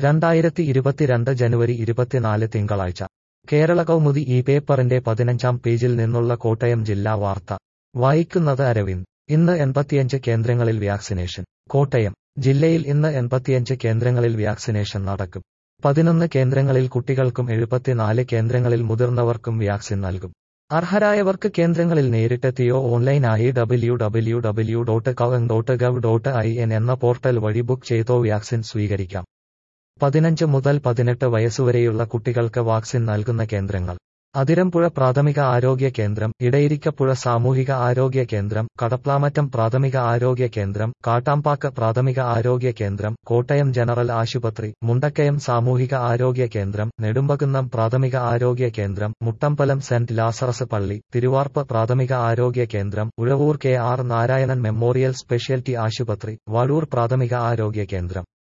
രണ്ടായിരത്തി ഇരുപത്തിരണ്ട് ജനുവരി ഇരുപത്തിനാല് തിങ്കളാഴ്ച കേരള കൗമുദി ഈ പേപ്പറിന്റെ പതിനഞ്ചാം പേജിൽ നിന്നുള്ള കോട്ടയം ജില്ലാ വാർത്ത വായിക്കുന്നത് അരവിന്ദ് ഇന്ന് എൺപത്തിയഞ്ച് കേന്ദ്രങ്ങളിൽ വ്യാക്സിനേഷൻ കോട്ടയം ജില്ലയിൽ ഇന്ന് എൺപത്തിയഞ്ച് കേന്ദ്രങ്ങളിൽ വ്യാക്സിനേഷൻ നടക്കും പതിനൊന്ന് കേന്ദ്രങ്ങളിൽ കുട്ടികൾക്കും എഴുപത്തിനാല് കേന്ദ്രങ്ങളിൽ മുതിർന്നവർക്കും വ്യാക്സിൻ നൽകും അർഹരായവർക്ക് കേന്ദ്രങ്ങളിൽ നേരിട്ടെത്തിയോ ഓൺലൈനായി W W W dot CoWIN dot gov dot I N എന്ന പോർട്ടൽ വഴി ബുക്ക് ചെയ്തോ വ്യാക്സിൻ സ്വീകരിക്കാം പതിനഞ്ച് മുതൽ പതിനെട്ട് വയസ്സുവരെയുള്ള കുട്ടികൾക്ക് വാക്സിൻ നൽകുന്ന കേന്ദ്രങ്ങൾ അതിരമ്പുഴ പ്രാഥമിക ആരോഗ്യ കേന്ദ്രം ഇടയിരിക്കപ്പുഴ സാമൂഹിക ആരോഗ്യ കേന്ദ്രം കടപ്ലാമറ്റം പ്രാഥമിക ആരോഗ്യ കേന്ദ്രം കാട്ടാമ്പാക്ക് പ്രാഥമിക ആരോഗ്യ കേന്ദ്രം കോട്ടയം ജനറൽ ആശുപത്രി മുണ്ടക്കയം സാമൂഹിക ആരോഗ്യ കേന്ദ്രം നെടുമ്പകുന്നം പ്രാഥമിക ആരോഗ്യ കേന്ദ്രം മുട്ടമ്പലം സെന്റ് ലാസറസ് പള്ളി തിരുവാർപ്പ് പ്രാഥമിക ആരോഗ്യ കേന്ദ്രം Uzhavoor K R Narayanan memorial speciality ആശുപത്രി വാഴൂർ പ്രാഥമിക ആരോഗ്യ കേന്ദ്രം